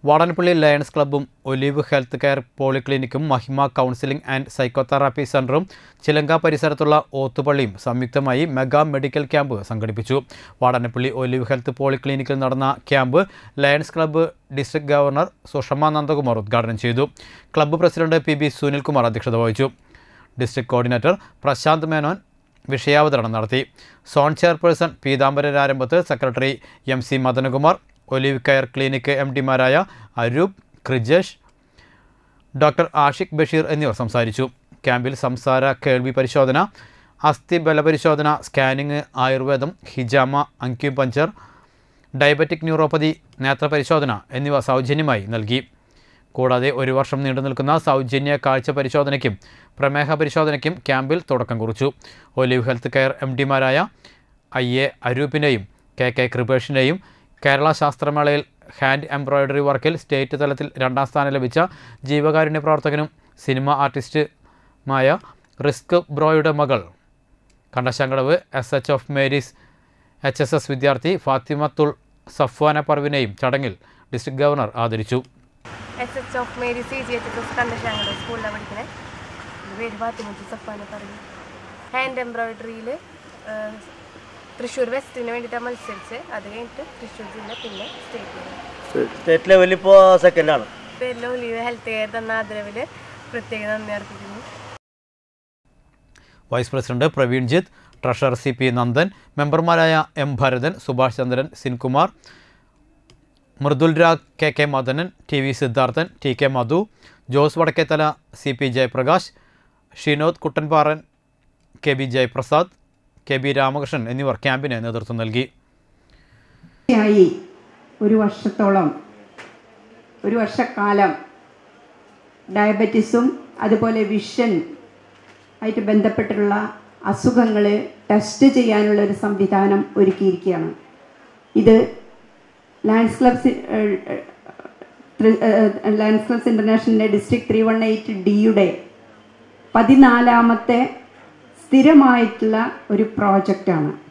Vadanappally lions ക്ലബ്ബും olive health care പോളിക്ലിനിക്കും Mahima counselling and psychotherapy സെന്ററും ചിലങ്ക പരിസരത്തുള്ള ഓത്തുപള്ളിയും സംയുക്തമായി മെഗാ മെഡിക്കൽ ക്യാമ്പ് സംഘടിപ്പിച്ചു വാടനപ്പള്ളി ഒലീവ് ഹെൽത്ത് പോളിക്ലിനിക്കിൽ നടന്ന camp lions club district governor Sushama Nandakumar ഉദ്ഘാടനം ചെയ്തു club president P B Sunilkumar അധ്യക്ഷത വഹിച്ചു ഡിസ്ട്രിക്ട് കോർഡിനേറ്റർ പ്രശാന്ത് മേനോൻ വിഷയാവതരണം നടത്തി zone chairperson Peethambararambhath secretary M C Madanakumar olive care clinic M ഡിമാരായ അരൂപ് ക്രിജേഷ് ഡോക്ടർ ആഷിഖ് ബഷീർ എന്നിവർ സംസാരിച്ചു ക്യാമ്പിൽ സംസാര കേൾവി പരിശോധന അസ്ഥി ബലപരിശോധന സ്കാനിംഗ് ആയുർവേദം ഹിജാമ അങ്ക്യുപഞ്ചർ ഡയബറ്റിക് ന്യൂറോപ്പതി നേത്രപരിശോധന എന്നിവ സൗജന്യമായി നൽകി കൂടാതെ ഒരു വർഷം നീണ്ടു നിൽക്കുന്ന സൗജന്യ കാഴ്ച പരിശോധനയ്ക്കും പ്രമേഹ പരിശോധനയ്ക്കും ക്യാമ്പിൽ തുടക്കം കുറിച്ചു ഒലിവ് ഹെൽത്ത് കെയർ എം ഡിമാരായ ഐ എ അരൂപിനെയും കെ കെ കൃപേഷിനെയും കേരള ശാസ്ത്രമേളയിൽ ഹാൻഡ് എംബ്രോയ്ഡറി വർക്കിൽ സ്റ്റേറ്റ് തലത്തിൽ രണ്ടാം സ്ഥാനം ലഭിച്ച ജീവകാരുണ്യ പ്രവർത്തകനും സിനിമ ആർട്ടിസ്റ്റുമായ റിസ്ക് ബ്രോയുടെ മകൾ Kandassankadavu S H of Mary's H S S വിദ്യാർത്ഥി ഫാത്തിമത്തുൾ സഫ്വാന പർവിനെയും ചടങ്ങിൽ ഡിസ്ട്രിക്ട് ഗവർണർ ആദരിച്ചു S H of Mary C G H S S Kandassankada സ്കൂളിലാണ് പഠിക്കുന്നത് പേര് ഫാത്തിമത്ത് സഫാനെ പറഞ്ഞു ഹാൻഡ് എംബ്രോയിഡറിയിൽ തൃശ്ശൂർ വെസ്റ്റിന് വേണ്ടിയിട്ടാണ് മത്സരിച്ച് അത് കഴിഞ്ഞിട്ട് തൃശ്ശൂർ ജില്ല പിന്നെ സ്റ്റേറ്റ് സ്റ്റേറ്റ് ലെവലിൽ ഇപ്പോൾ സെക്കൻഡാണ് പേരിൽ ഒലിവ് ഹെൽത്ത് കെയർ തന്ന ആദരവിൽ പ്രത്യേക നന്ദി അർപ്പിക്കുന്നു vice president Praveen Jith treasurer C P Nandan മെമ്പർമാരായ M Bharathan Subhash Chandran Sinkumar Mridul Rag K K Madanan T V Siddharthan T K Madhu Jose Vadakkethala C P Jayaprakash Shinod Kuttanparan K B Jayaprasad K B Ramakrishnan എന്നിവർ ക്യാമ്പിന് നേതൃത്വം നൽകി യായി ഒരു വർഷത്തോളം ഒരു വർഷക്കാലം ഡയബറ്റീസും അതുപോലെ വിഷൻ ആയിട്ട് ബന്ധപ്പെട്ടുള്ള അസുഖങ്ങൾ ടെസ്റ്റ് ചെയ്യാനുള്ള ഒരു സംവിധാനം ഒരുക്കിയിരിക്കുകയാണ് ഇത് ലയൺസ് ക്ലബ്സ് ലയൺസ് ക്ലബ്സ് ഇൻ്റർനാഷണലിൻ്റെ ഡിസ്ട്രിക്ട് ത്രീ വൺ എയ്റ്റ് ഡിയുടെ പതിനാലാമത്തെ സ്ഥിരമായിട്ടുള്ള ഒരു പ്രോജക്റ്റാണ്